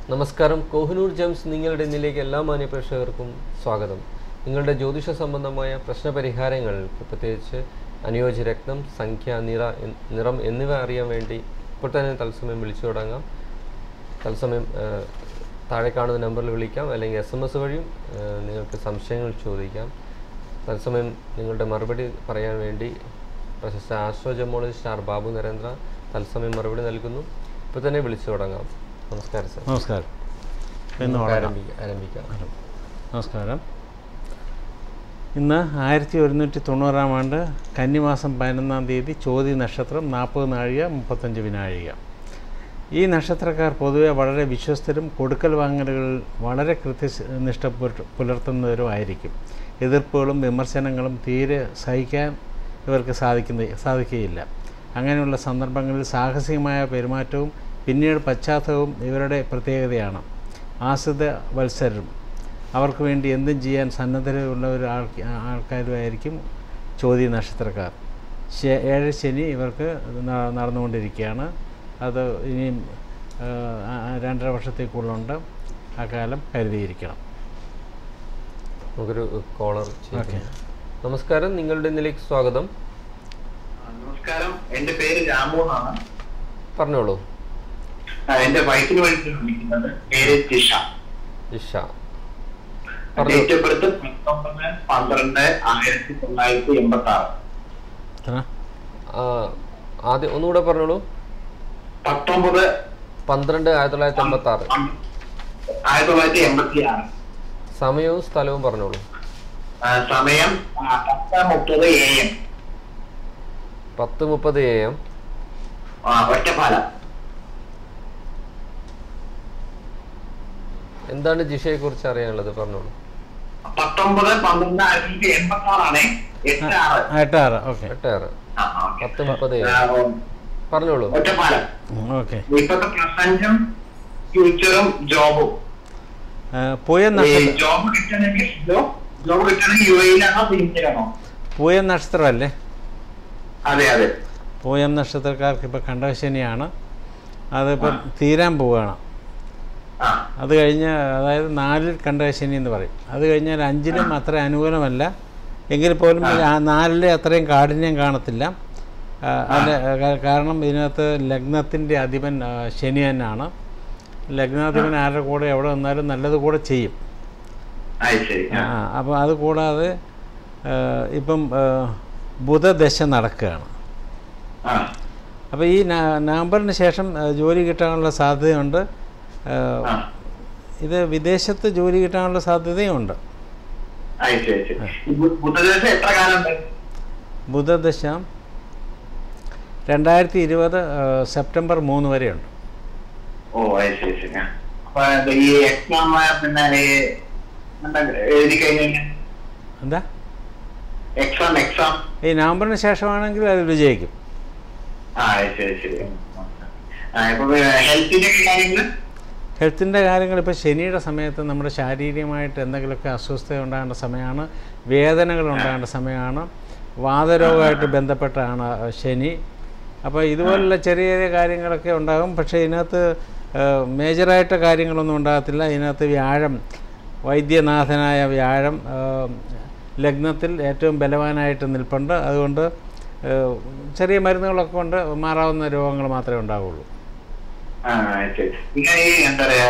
നമസ്കാരം കോഹിനൂർ ജെംസ് നിങ്ങളുടെ ഇന്നിലേക്ക് എല്ലാ മാന്യപ്രേക്ഷകർക്കും സ്വാഗതം നിങ്ങളുടെ ജ്യോതിഷ സംബന്ധമായ പ്രശ്നപരിഹാരങ്ങൾക്ക് പ്രത്യേകിച്ച് അനുയോജ്യ രക്തം സംഖ്യ നിറ എൻ- നിറം എന്നിവ അറിയാൻ വേണ്ടി ഇപ്പോൾ തന്നെ തത്സമയം വിളിച്ചു തുടങ്ങാം തത്സമയം ആ, താഴെ കാണുന്ന നമ്പറിൽ വിളിക്കാം അല്ലെങ്കിൽ എസ് എം എസ് വഴിയും ആ, നിങ്ങൾക്ക് സംശയങ്ങൾ ചോദിക്കാം തത്സമയം നിങ്ങളുടെ മറുപടി പറയാൻ വേണ്ടി പ്രശസ്ത ആസ്ട്രോജമോളജിസ്റ്റ് ആർ ബാബു നരേന്ദ്ര തത്സമയം മറുപടി നൽകുന്നു ഇപ്പോൾ തന്നെ വിളിച്ചു തുടങ്ങാം നമസ്കാരം സർ നമസ്കാരം ഇന്ന് നമുക്ക് തുടങ്ങാം ആരംഭിക്കാം ആരംഭിക്കാം നമസ്കാരം ഇന്ന് ആയിരത്തി ഒരുന്നൂറ്റി തൊണ്ണൂറാം ആണ്ട് കന്നിമാസം പതിനൊന്നാം തീയതി ചോതി നക്ഷത്രം നാൽപ്പത് നാഴിക മുപ്പത്തഞ്ച് വിനാഴിക ഈ നക്ഷത്രക്കാർ പൊതുവെ വളരെ വിശ്വസ്തരും കൊടുക്കൽ വാങ്ങലുകളിൽ വളരെ കൃത്യനിഷ്ഠ പുലർ- പുലർത്തുന്നവരും ആയിരിക്കും എതിർപ്പുകളും വിമർശനങ്ങളും തീരെ സഹിക്കാൻ ഇവർക്ക് സാധിക്കുന്ന സാധിക്കുകയില്ല അങ്ങനെയുള്ള സന്ദർഭങ്ങളിൽ സാഹസികമായ പെരുമാറ്റവും പിന്നീട് പശ്ചാത്തലവും ഇവരുടെ പ്രത്യേകതയാണ് ആശ്രിത വത്സരും അവർക്ക് വേണ്ടി എന്തും ചെയ്യാൻ സന്നദ്ധതയുള്ള ഒരു ആൾ ആൾക്കാരുമായിരിക്കും ചോദ്യ നക്ഷത്രക്കാർ ശ- ഏഴ് ശനി ഇവർക്ക് ന- നടന്നുകൊണ്ടിരിക്കുകയാണ് അത് ഇനിയും ആ, ആ, രണ്ടര വർഷത്തേക്കുള്ളുണ്ട് ആ കാലം കരുതിയിരിക്കണം നമുക്കൊരു കോളർ ഓക്കെ നമസ്കാരം നിങ്ങളുടെ ഇന്നിലേക്ക് സ്വാഗതം നമസ്കാരം എന്റെ പേര് രാമു എന്നാണ് പറഞ്ഞോളൂ ആ, എന്റെ വൈഫിന് വേണ്ടിയിട്ടാണ് വിളിക്കുന്നത് പേര് ജിഷ ഇഷ പറഞ്ഞു ഡേറ്റ് ഓഫ് ബർത്ത് പത്തൊമ്പത് പന്ത്രണ്ട് ആയിരത്തി തൊള്ളായിരത്തി എൺപത്തി ആറ് എത്ര ആ, ആദ്യം ഒന്നുകൂടെ പറഞ്ഞോളൂ പത്തൊമ്പത് പന്ത്രണ്ട് ആയിരത്തി തൊള്ളായിരത്തി എൺപത്തി ആറ് ആയിരത്തി തൊള്ളായിരത്തി എൺപത്തി ആറ് സമയവും സ്ഥലവും പറഞ്ഞോളൂ ആ, സമയം ആ, പത്ത് മുപ്പത് എ എം പത്ത് മുപ്പത് എ എം ഒറ്റപ്പാലം എന്താണ് ജിഷയെ കുറിച്ച് അറിയാനുള്ളത് പറഞ്ഞോളൂ പത്തൊമ്പത് പന്ത്രണ്ട് ആയിരത്തി തൊള്ളായിരത്തി എൺപത്തി ആറാണ് എട്ട് ആറ് എട്ടാറ് ഓക്കെ എട്ടാറ് ആ, ആ, ഓക്കേ. പത്ത് മുപ്പത് എ ആ, എം പറഞ്ഞോളൂ ഒറ്റപ്പാലം ഓക്കെ ഇപ്പത്തെ പ്രസന്റും ഫ്യൂച്ചറും ജോബും പൂയ ഈ നക്ഷത്രം ജോബ് കിട്ടണമെങ്കിൽ ജോബ് ജോബ് കിട്ടണമെങ്കിൽ യു എയിലാണോ ഇന്ത്യയിലാണോ പൂയ നക്ഷത്രമല്ലേ അതെ അതെ പൂയം നക്ഷത്രക്കാർക്ക് ഇപ്പോൾ കണ്ടശനിയാണ് അതിപ്പം തീരാൻ പോവുകയാണ് ആ അത് കഴിഞ്ഞ് അതായത് നാലിൽ കണ്ടശനി എന്ന് പറയും അത് കഴിഞ്ഞാൽ അഞ്ചിലും അത്ര അനുകൂലമല്ല എങ്കിൽ പോലും ഈ ആ നാലിലെ അത്രയും കാഠിന്യം കാണത്തില്ല ആ, അതിൻ്റെ കാ- കാരണം ഇതിനകത്ത് ലഗ്നത്തിൻ്റെ അധിപൻ ആ, ശനി തന്നെയാണ് ലഗ്നാധിപൻ ആരുടെ കൂടെ എവിടെ വന്നാലും നല്ലത് കൂടെ ചെയ്യും അത് ശരി ആ അപ്പോൾ അത് കൂടാതെ ആ, ഇപ്പം ആ, ബുധദശ നടക്കുകയാണ് ആ അപ്പോൾ ഈ ന- നവംബറിന് ശേഷം ആ, ജോലി കിട്ടാനുള്ള സാധ്യതയുണ്ട് ആ, ആ ഇത് വിദേശത്ത് ജോലി കിട്ടാനുള്ള സാധ്യതയുണ്ട് അത് ശരി ശരി ഈ ബു- ബുധദിവസം എത്ര കാലം ഉണ്ട് ബുധദശ രണ്ടായിരത്തി ഇരുപത് സെപ്റ്റംബർ മൂന്ന് വരെയുണ്ട് ഓ അത് ശരി ശരി ആ. അപ്പൊ ഇത് ഈ എക്സാം പിന്നെ ഈ എന്താ എഴുതി കഴിഞ്ഞാൽ എന്താ എക്സാം എക്സാം ഈ നവംബറിന് ശേഷമാണെങ്കിൽ അത് വിജയിക്കും ആ അത് ശരി ശരി ആ ഇപ്പൊ ഹെൽത്തിന്റെ ഒക്കെ കാര്യങ്ങള് ഹെൽത്തിൻ്റെ കാര്യങ്ങൾ ഇപ്പോൾ ശനിയുടെ സമയത്ത് നമ്മുടെ ശാരീരികമായിട്ട് എന്തെങ്കിലുമൊക്കെ അസ്വസ്ഥത ഉണ്ടാകേണ്ട സമയമാണ് വേദനകൾ ഉണ്ടാകേണ്ട സമയമാണ് വാതരോഗമായിട്ട് ബന്ധപ്പെട്ടാണ് ശനി അപ്പോൾ ഇതുപോലുള്ള ചെറിയ ചെറിയ കാര്യങ്ങളൊക്കെ ഉണ്ടാകും പക്ഷേ ഇതിനകത്ത് ഏഹ്, മേജറായിട്ട് കാര്യങ്ങളൊന്നും ഉണ്ടാകത്തില്ല ഇതിനകത്ത് വ്യാഴം വൈദ്യനാഥനായ വ്യാഴം ഏഹ്, ലഗ്നത്തിൽ ഏറ്റവും ബലവാനായിട്ട് നിൽപ്പുണ്ട് അതുകൊണ്ട് ഏഹ്, ചെറിയ മരുന്നുകളൊക്കെ കൊണ്ട് മാറാവുന്ന രോഗങ്ങൾ മാത്രമേ ഉണ്ടാവുള്ളൂ ആ അത് ശരി പിന്നെ ഈ എന്താ പറയാ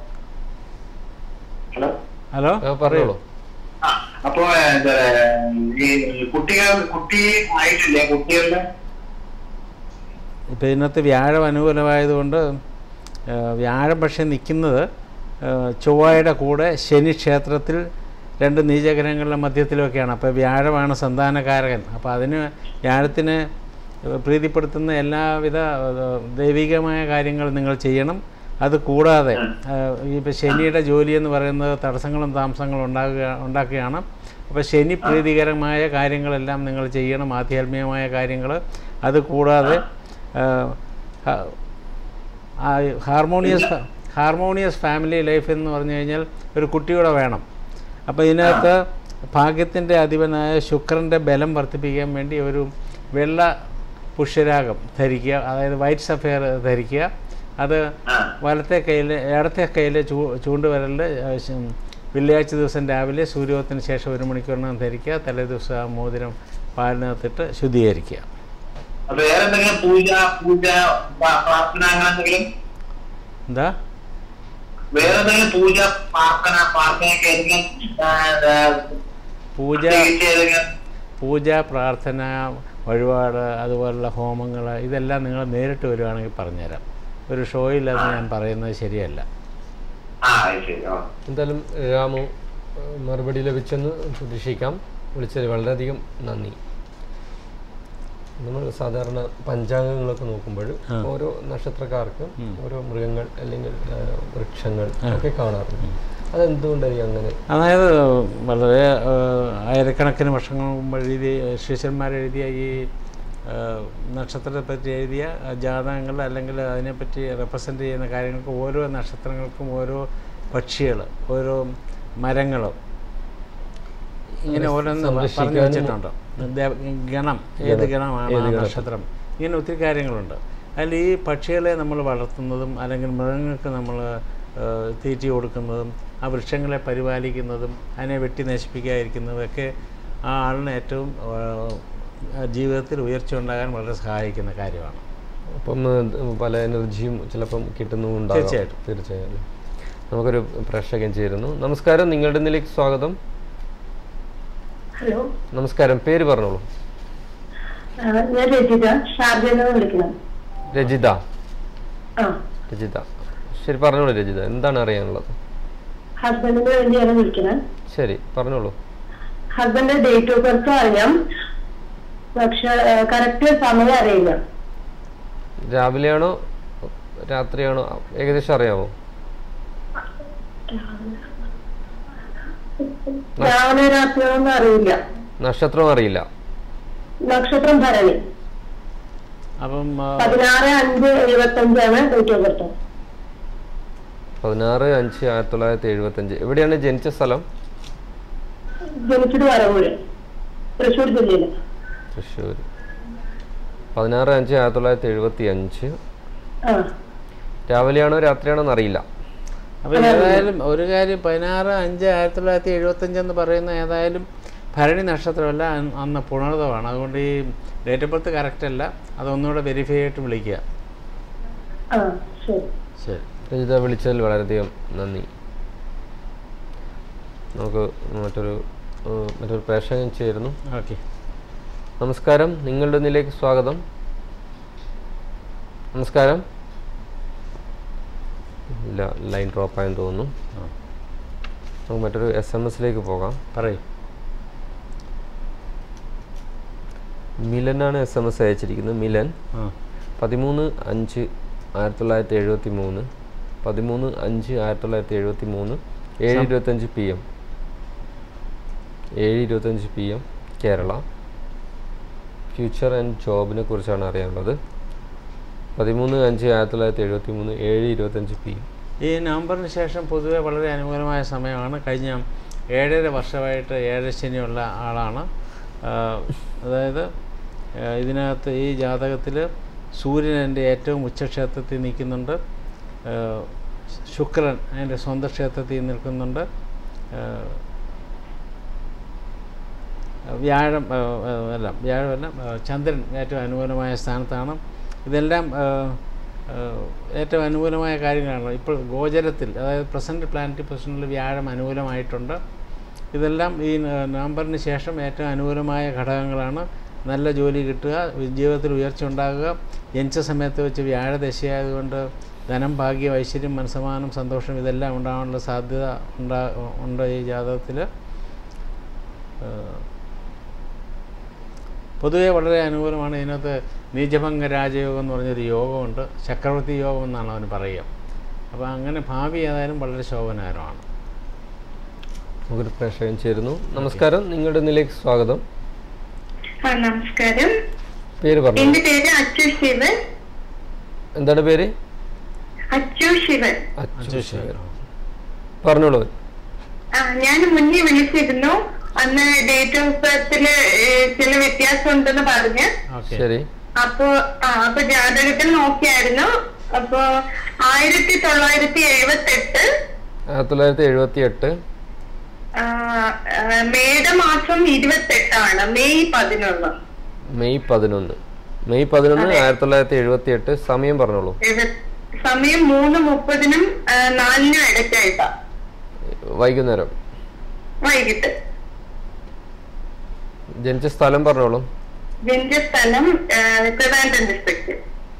ഹലോ ഹലോ ആ, പറഞ്ഞോളൂ ആ അപ്പൊ എന്താ ഈ കുട്ടികൾ കുട്ടി ആയിട്ടില്ലേ കുട്ടികളുടെ ഇപ്പോൾ ഇതിനകത്ത് വ്യാഴം അനുകൂലമായതുകൊണ്ട് ആ, വ്യാഴം പക്ഷേ നിൽക്കുന്നത് ആ, ചൊവ്വയുടെ കൂടെ ശനി ക്ഷേത്രത്തിൽ രണ്ട് നീചഗ്രഹങ്ങളുടെ മധ്യത്തിലൊക്കെയാണ് അപ്പോൾ വ്യാഴമാണ് സന്താനകാരകൻ അപ്പോൾ അതിന് വ്യാഴത്തിന് പ്രീതിപ്പെടുത്തുന്ന എല്ലാവിധ ആ, ദൈവികമായ കാര്യങ്ങൾ നിങ്ങൾ ചെയ്യണം അത് കൂടാതെ ആ, ഈ ഇപ്പോൾ ശനിയുടെ ജോലി എന്ന് പറയുന്നത് തടസ്സങ്ങളും താമസങ്ങളും ഉണ്ടാകുക ഉണ്ടാക്കുകയാണ് അപ്പോൾ ശനി പ്രീതികരമായ കാര്യങ്ങളെല്ലാം നിങ്ങൾ ചെയ്യണം ആധ്യാത്മികമായ കാര്യങ്ങൾ അത് കൂടാതെ ആ, ഹ- ആ ഹാർമോണിയസ് ഹാർമോണിയസ് ഫാമിലി ലൈഫ് എന്ന് പറഞ്ഞു കഴിഞ്ഞാൽ ഒരു കുട്ടിയുടെ വേണം അപ്പോൾ ഇതിനകത്ത് ഭാഗ്യത്തിൻ്റെ അധിപനായ ശുക്രൻ്റെ ബലം വർദ്ധിപ്പിക്കാൻ വേണ്ടി ഒരു വെള്ള പുഷ്യരാഗം ധരിക്കുക അതായത് വൈറ്റ് സഫയർ ധരിക്കുക അത് ആ വലത്തെ കയ്യിൽ ഇടത്തെ കയ്യിൽ ചൂ ചൂണ്ടുവിരലിൽ വെള്ളിയാഴ്ച ദിവസം രാവിലെ സൂര്യോദയത്തിന് ശേഷം ഒരു മണിക്കൂറിനകം ധരിക്കുക തലേ ദിവസം ആ മോതിരം പാലിനകത്തിട്ട് ശുദ്ധീകരിക്കുക അപ്പൊ വേറെ എന്തെങ്കിലും പൂജ പൂജ പ്ര- പ്രാർത്ഥന അങ്ങനെ എന്തെങ്കിലും എന്താ വേറെ എന്തെങ്കിലും പൂജ പ്രാർത്ഥന പ്രാർത്ഥനയൊക്കെ ഏതെങ്കിലും ആ, ആ, പൂജ പ്രത്യേകിച്ച് ഏതെങ്കിലും പൂജ പ്രാർത്ഥന വഴിപാട് അതുപോലുള്ള ഹോമങ്ങൾ ഇതെല്ലാം നിങ്ങൾ നേരിട്ട് വരുവാണെങ്കിൽ പറഞ്ഞുതരാം ഒരു ഷോയിൽ അത് ഞാൻ പറയുന്നത് ശരിയല്ല ആ അത് ശരി ഓ എന്തായാലും രാമു ഏഹ്, മറുപടി ലഭിച്ചെന്ന് പ്രതീക്ഷിക്കാം വിളിച്ചതിൽ വളരെയധികം നന്ദി നമ്മൾ സാധാരണ പഞ്ചാംഗങ്ങളൊക്കെ നോക്കുമ്പോൾ ഓരോ നക്ഷത്രക്കാർക്ക് ഓരോ മൃഗങ്ങൾ അല്ലെങ്കിൽ ഏഹ്, വൃക്ഷങ്ങൾ ഒക്കെ കാണാറുണ്ട് അതെന്തുകൊണ്ടായിരിക്കും അങ്ങനെ അതായത് വളരെ ആ, ആയിരക്കണക്കിന് വർഷങ്ങൾ മുമ്പ് എഴുതിയ ശിഷ്യന്മാർ എഴുതിയ ഈ ആ, നക്ഷത്രത്തെ പറ്റി എഴുതിയ ജാതകങ്ങൾ അല്ലെങ്കിൽ അതിനെപ്പറ്റി റെപ്രസെൻ്റ് ചെയ്യുന്ന കാര്യങ്ങൾക്ക് ഓരോ നക്ഷത്രങ്ങൾക്കും ഓരോ പക്ഷികൾ ഓരോ മരങ്ങളും ഇങ്ങനെ ഓരോന്ന് പറഞ്ഞു സംരക്ഷിക്കാനും വെച്ചിട്ടുണ്ട് ദേ- ഗണം ഏത് ഗണമാണ് ആ നക്ഷത്രം ഇങ്ങനെ ഒത്തിരി കാര്യങ്ങളുണ്ട് അതിൽ ഈ പക്ഷികളെ നമ്മൾ വളർത്തുന്നതും അല്ലെങ്കിൽ മൃഗങ്ങൾക്ക് നമ്മൾ തീറ്റി കൊടുക്കുന്നതും ആ വൃക്ഷങ്ങളെ പരിപാലിക്കുന്നതും അതിനെ വെട്ടി നശിപ്പിക്കാതിരിക്കുന്നതും ഒക്കെ ആ ആളിന് ഏറ്റവും ആ, ജീവിതത്തിൽ ഉയർച്ച ഉണ്ടാകാൻ വളരെ സഹായിക്കുന്ന കാര്യമാണ് അപ്പം ഏഹ്, പല എനർജിയും ചിലപ്പം കിട്ടുന്നുണ്ടാകും തീർച്ചയായിട്ടും. തീർച്ചയായും നമുക്കൊരു പ്രേക്ഷകൻ ചേരുന്നു നമസ്കാരം നിങ്ങളുടെ നിലയ്ക്ക് സ്വാഗതം ഹലോ നമസ്കാരം പേര് പറഞ്ഞോളൂ ആ, ഞാൻ രജിത ഷാർജയിൽ നിന്ന് വിളിക്കണം രജിത ആ രജിത ശരി പറഞ്ഞോളൂ രജിത എന്താണ് അറിയാനുള്ളത് ഹസ്ബൻഡിന് വേണ്ടിയാണ് വിളിക്കുന്നത് ശരി പറഞ്ഞോളൂ ഹസ്ബൻഡിന്റെ ഡേറ്റ് ഓഫ് ബർത്ത് അറിയാം പക്ഷെ കറക്റ്റ് സമയം അറിയില്ല രാവിലെയാണോ രാത്രിയാണോ ഏകദേശം അറിയാമോ രാവിലെ രാത്രിയൊന്നും അറിയില്ല നക്ഷത്രം അറിയില്ല നക്ഷത്രം ഭരണി അപ്പം ആ, പതിനാറ് അഞ്ച് എഴുപത്തി അഞ്ചാണ് ഡേറ്റ് ഓഫ് ബർത്ത് പതിനാറ് അഞ്ച് ആയിരത്തി തൊള്ളായിരത്തി എഴുപത്തഞ്ച് എവിടെയാണ് ജനിച്ച സ്ഥലം ജനിച്ചത് വരവൂര് തൃശ്ശൂർ ജില്ലയില് തൃശ്ശൂർ പതിനാറ് അഞ്ച് ആയിരത്തി തൊള്ളായിരത്തി എഴുപത്തി അഞ്ച് ആ രാവിലെയാണോ രാത്രിയാണോ എന്നറിയില്ല അപ്പോൾ ഏതായാലും ഒരു കാര്യം പതിനാറ് അഞ്ച് ആയിരത്തി തൊള്ളായിരത്തി എഴുപത്തഞ്ചെന്ന് പറയുന്ന ഏതായാലും ഭരണി നക്ഷത്രമല്ല അന്ന് അന്ന് പുണർതമാണ് അതുകൊണ്ട് ഈ ഡേറ്റ് ഓഫ് ബർത്ത് കറക്റ്റ് അല്ല അതൊന്നുകൂടെ വെരിഫൈ ആയിട്ട് വിളിക്കുക ആ ശരി ശരി രജിത വിളിച്ചതിൽ വളരെയധികം നന്ദി നമുക്ക് മറ്റൊരു ഏഹ്, മറ്റൊരു പ്രേക്ഷകൻ ചേരുന്നു ഓക്കെ നമസ്കാരം നിങ്ങളുടെ നിലയ്ക്ക് സ്വാഗതം നമസ്കാരം ഇല്ല ലൈൻ ഡ്രോപ്പ് ആയെന്ന് തോന്നുന്നു ആ. നമുക്ക് മറ്റൊരു എസ് എം എസിലേക്ക് പോകാം പറയൂ മിലനാണ് എസ് എം എസ് അയച്ചിരിക്കുന്നത് മിലൻ ആ പതിമൂന്ന് അഞ്ച് ആയിരത്തി തൊള്ളായിരത്തി എഴുപത്തി മൂന്ന് പതിമൂന്ന് അഞ്ച് ആയിരത്തി തൊള്ളായിരത്തി എഴുപത്തി മൂന്ന് ഏഴ് ഇരുപത്തഞ്ച് പി എം ഏഴ് ഇരുപത്തഞ്ച് P M Kerala future and ജോബിനെ കുറിച്ചാണ് അറിയാനുള്ളത് പതിമൂന്ന് അഞ്ച് ആയിരത്തി തൊള്ളായിരത്തി എഴുപത്തി മൂന്ന് ഏഴ് ഇരുപത്തഞ്ച് പി എം ഈ നവംബറിന് ശേഷം പൊതുവെ വളരെ അനുകൂലമായ സമയമാണ് കഴിഞ്ഞ ഏഴര വർഷമായിട്ട് ഏഴശനിയുള്ള ആളാണ് ആ, അതായത് ആ, ഇതിനകത്ത് ഈ ജാതകത്തിൽ സൂര്യൻ എൻ്റെ ഏറ്റവും ഉച്ചക്ഷേത്രത്തിൽ നിൽക്കുന്നുണ്ട് ആ, ശുക്രൻ എൻ്റെ സ്വന്തം ക്ഷേത്രത്തിൽ നിൽക്കുന്നുണ്ട് ആ, വ്യാഴം ആ, ആ, അല്ല വ്യാഴമല്ല ആ, ചന്ദ്രൻ ഏറ്റവും അനുകൂലമായ സ്ഥാനത്താണ് ഇതെല്ലാം ആ, ആ, ഏറ്റവും അനുകൂലമായ കാര്യങ്ങളാണ് ഇപ്പോൾ ഗോചരത്തിൽ അതായത് പ്രസൻറ്റ് പ്ലാനറ്റ് പൊസിഷനിൽ വ്യാഴം അനുകൂലമായിട്ടുണ്ട് ഇതെല്ലാം ഈ ന- നവംബറിന് ശേഷം ഏറ്റവും അനുകൂലമായ ഘടകങ്ങളാണ് നല്ല ജോലി കിട്ടുക ജീവിതത്തിൽ ഉയർച്ച ഉണ്ടാകുക ജനിച്ച സമയത്ത് വെച്ച് വ്യാഴദശയായതുകൊണ്ട് ധനം ഭാഗ്യം ഐശ്വര്യം മനസ്സമാനം സന്തോഷം ഇതെല്ലാം ഉണ്ടാകാനുള്ള സാധ്യത ഉണ്ടാ ഉണ്ട് ഈ ജാതകത്തിൽ പൊതുവെ വളരെ അനുകൂലമാണ് ഇതിനകത്ത് നീചഭംഗ രാജയോഗം എന്ന് പറഞ്ഞൊരു യോഗമുണ്ട് ചക്രവർത്തി യോഗം എന്നാണ് അവന് പറയുക അപ്പോൾ അങ്ങനെ ഭാവി ഏതായാലും വളരെ ശോഭനകരമാണ് നമുക്കൊരു പ്രേക്ഷകൻ ചേരുന്നു നമസ്കാരം നിങ്ങളുടെ നിലയ്ക്ക് സ്വാഗതം ആ നമസ്കാരം പേര് പറഞ്ഞു എന്റെ പേര് അച്ചു ശിവൻ എന്താണ് പേര് അച്ചു ശിവൻ അച്ചു ശേഖർ പറഞ്ഞോളൂ ആ ഞാൻ മുന്നേ വിളിച്ചിരുന്നു അന്ന് ഡേറ്റ് ഓഫ് ബർത്തില് ചില വ്യത്യാസം ഉണ്ടെന്ന് പറഞ്ഞ് ഓക്കെ ശരി അപ്പൊ ആ അപ്പൊ ജാതകത്തിൽ നോക്കിയായിരുന്നു അപ്പൊ ആയിരത്തി തൊള്ളായിരത്തി എഴുപത്തി എട്ട് ആയിരത്തി തൊള്ളായിരത്തി എഴുപത്തി എട്ട് മേടമാസം ഇരുപത്തി എട്ടാണ് മെയ് പതിനൊന്ന് മെയ് പതിനൊന്ന് മെയ് പതിനൊന്ന് ആയിരത്തി തൊള്ളായിരത്തി എഴുപത്തി എട്ട് സമയം പറഞ്ഞോളൂ എഴുപ- സമയം മൂന്ന് മുപ്പതിനും ആ, നാലിനും ഇടയ്ക്കായിട്ടാ വൈകുന്നേരം വൈകിട്ട് ജനിച്ച സ്ഥലം പറഞ്ഞോളൂ ജനിച്ച സ്ഥലം ആ, ട്രിവാൻഡ്രം ഡിസ്ട്രിക്ട്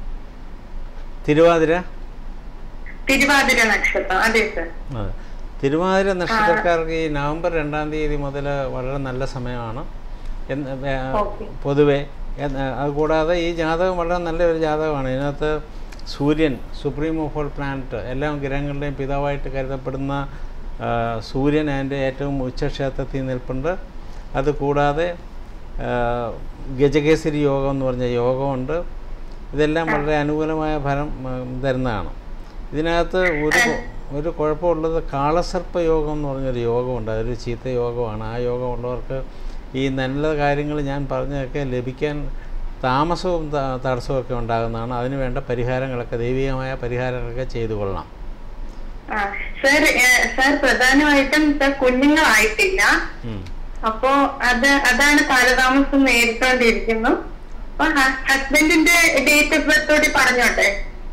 തിരുവാതിര തിരുവാതിര നക്ഷത്രം അതെ സർ അതെ തിരുവാതിര നക്ഷത്രക്കാർക്ക് ഈ നവംബർ രണ്ടാം തീയതി മുതൽ വളരെ നല്ല സമയമാണ് എന്ന് വേ- ഓക്കെ പൊതുവെ എന്ന് അതുകൂടാതെ ഈ ജാതകം വളരെ നല്ലൊരു ജാതകമാണ് ഇതിനകത്ത് സൂര്യൻ സുപ്രീം ഓഫ് ഓൾ പ്ലാനറ്റ് എല്ലാ ഗ്രഹങ്ങളുടെയും പിതാവായിട്ട് കരുതപ്പെടുന്ന ആ, സൂര്യൻ അതിൻ്റെ ഏറ്റവും ഉച്ചക്ഷേത്രത്തിൽ നിൽപ്പുണ്ട് അതുകൂടാതെ ആ, ഗജകേസരി യോഗം എന്ന് പറഞ്ഞ യോഗമുണ്ട് ഇതെല്ലാം വളരെ അനുകൂലമായ ഫലം ഉം, തരുന്നതാണ് ഇതിനകത്ത് ഒരു കൊ- ഒരു കുഴപ്പമുള്ളത് കാളസർപ്പ യോഗം എന്ന് പറഞ്ഞൊരു യോഗമുണ്ട് അതൊരു ചീത്ത യോഗമാണ് ആ യോഗമുള്ളവർക്ക് ഈ നല്ല കാര്യങ്ങൾ ഞാൻ പറഞ്ഞതൊക്കെ ലഭിക്കാൻ താമസവും ത- തടസ്സവും ഒക്കെ ഉണ്ടാകുന്നതാണ് അതിന് വേണ്ട പരിഹാരങ്ങളൊക്കെ ദൈവികമായ പരിഹാരങ്ങളൊക്കെ ചെയ്തു കൊള്ളണം ആ സർ സർ പ്രധാനമായിട്ടും സർ കുഞ്ഞുങ്ങളായിട്ടില്ല ഉം. അപ്പോ അത് അതാണ് കാലതാമസം നേരിട്ടോണ്ടിരിക്കുന്നു അപ്പൊ ഹസ്ബൻഡിന്റെ ഡേറ്റ് ഓഫ് ബർത്തോടെ പറഞ്ഞോട്ടെ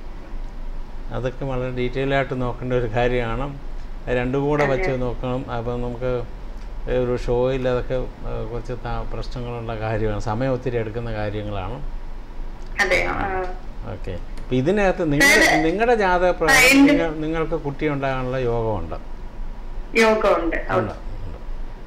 അതൊക്കെ വളരെ ഡീറ്റെയിൽ ആയിട്ട് നോക്കേണ്ട ഒരു കാര്യമാണ് അത് രണ്ടും കൂടെ വെച്ച് നോക്കണം അപ്പം നമുക്ക് ഒരു ഷോയിൽ അതൊക്കെ ആ, കുറച്ച് താ- പ്രശ്നങ്ങളുള്ള കാര്യമാണ് സമയം ഒത്തിരി എടുക്കുന്ന കാര്യങ്ങളാണ് അതെ ആ. ഓക്കെ അപ്പം ഇതിനകത്ത് നിങ്ങളുടെ നിങ്ങളുടെ ജാതക പ്രകാരം എന്റെ- നിങ്ങൾ നിങ്ങൾക്ക് കുട്ടി ഉണ്ടാകാനുള്ള യോഗമുണ്ട് യോഗമുണ്ട് ഉണ്ട് ഉണ്ട്.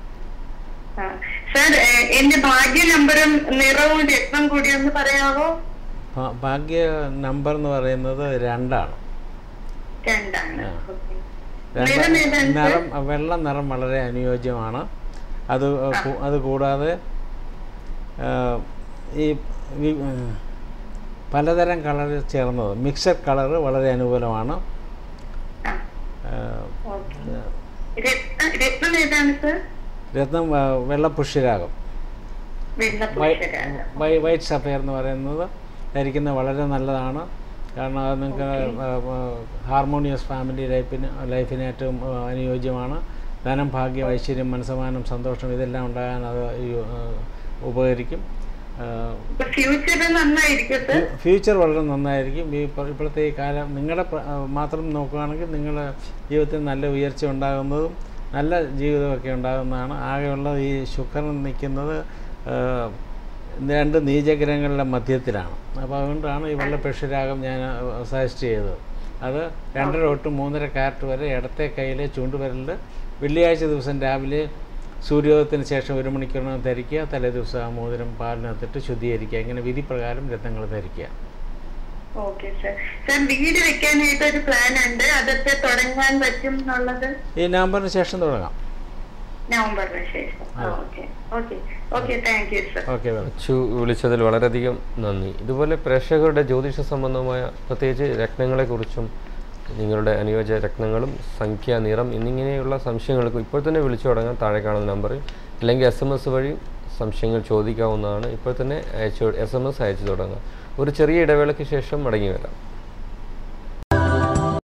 ആ. സർ ഏ, എന്റെ ഭാഗ്യ നമ്പറും നിറവും രത്നം കൂടി ഒന്ന് പറയാവോ ഭാ- ഭാഗ്യ നമ്പർ എന്ന് പറയുന്നത് രണ്ടാണ് രണ്ടാണ് ആ. ഓക്കേ. രണ്ട് നിറം ഏതാണ് സർ? നിറം വെള്ള നിറം വളരെ അനുയോജ്യമാണ് അത് കൂ- അത് കൂടാതെ ആ, ഈ വി- ഉം, പലതരം കളർ ചേർന്നത് മിക്സഡ് കളർ വളരെ അനുകൂലമാണ് ആ, ആ, ഓക്കേ. രത്ന- രത്നം ഏതാണ് സർ രത്നം ആ, വെള്ള പുഷ്യരാഗം വെള്ള വൈ- പുരുഷരാണ് വൈ വൈറ്റ് സഫയർ എന്ന് പറയുന്നത് ധരിക്കുന്നത് വളരെ നല്ലതാണ് കാരണം അത് നിങ്ങൾക്ക് ഹാർമോണിയസ് ഫാമിലി ലൈഫിന് ലൈഫിന് ഏറ്റവും ആ, അനുയോജ്യമാണ് ധനം ഭാഗ്യം ഐശ്വര്യം മനസ്സമാനം സന്തോഷം ഇതെല്ലാം ഉണ്ടാകാൻ അത് യു- ആ, ഉപകരിക്കും ആ, ഫ്യൂച്ചർ നന്നായിരിക്കും സർ ഫ്യൂച്ചർ വളരെ നന്നായിരിക്കും ഈ ഇപ്പ- ഇപ്പോഴത്തെ ഈ കാലം നിങ്ങളുടെ പ്ര- ആ, മാത്രം നോക്കുകയാണെങ്കിൽ നിങ്ങളുടെ ജീവിതത്തിൽ നല്ല ഉയർച്ച ഉണ്ടാകുന്നതും നല്ല ജീവിതമൊക്കെ ഉണ്ടാകുന്നതാണ് ആകെയുള്ള ഈ ശുക്രൻ നിൽക്കുന്നത് ആ, രണ്ട് നീചഗ്രഹങ്ങളുടെ മധ്യത്തിലാണ് അപ്പോൾ അതുകൊണ്ടാണ് ഈ വെള്ളപ്പെഷിരാഗം ഞാൻ സജസ്റ്റ് ചെയ്തത് അത് രണ്ടര തൊട്ട് മൂന്നര കാരറ്റ് വരെ ഇടത്തെ കയ്യിലെ ചൂണ്ടുവിരലിൽ വെള്ളിയാഴ്ച ദിവസം രാവിലെ സൂര്യോദയത്തിന് ശേഷം ഒരു മണിക്കൂറിനകം ധരിക്കുക തലേ ദിവസം ആ മോതിരം പാലിനകത്തിട്ട് ശുദ്ധീകരിക്കുക ഇങ്ങനെ വിധിപ്രകാരം രത്നങ്ങൾ ധരിക്കുക ഓക്കെ സർ സർ വീട് വെക്കാനായിട്ട് ഒരു പ്ലാൻ ഉണ്ട് അതൊക്കെ തുടങ്ങാൻ പറ്റും എന്നുള്ളത് ഈ നവംബറിന് ശേഷം തുടങ്ങാം നവംബറിന് ശേഷം okay okay okay thank you sir okay well Achu വിളിച്ചതിൽ വളരെയധികം നന്ദി ഇതുപോലെ പ്രേക്ഷകരുടെ ജ്യോതിഷ സംബന്ധമായ പ്രത്യേകിച്ച് രത്നങ്ങളെക്കുറിച്ചും നിങ്ങളുടെ അനുയോജ്യ രത്നങ്ങളും സംഖ്യ നിറം എന്നിങ്ങനെയുള്ള സംശയങ്ങൾക്ക് ഇപ്പോൾ തന്നെ വിളിച്ചു തുടങ്ങാം താഴെ കാണുന്ന നമ്പറിൽ അല്ലെങ്കിൽ എസ് എം എസ് വഴി സംശയങ്ങൾ ചോദിക്കാവുന്നതാണ് ഇപ്പോൾ തന്നെ അയച്ചു എസ് എം എസ് അയച്ചു തുടങ്ങാം ഒരു ചെറിയ ഇടവേളയ്ക്ക് ശേഷം മടങ്ങി വരാം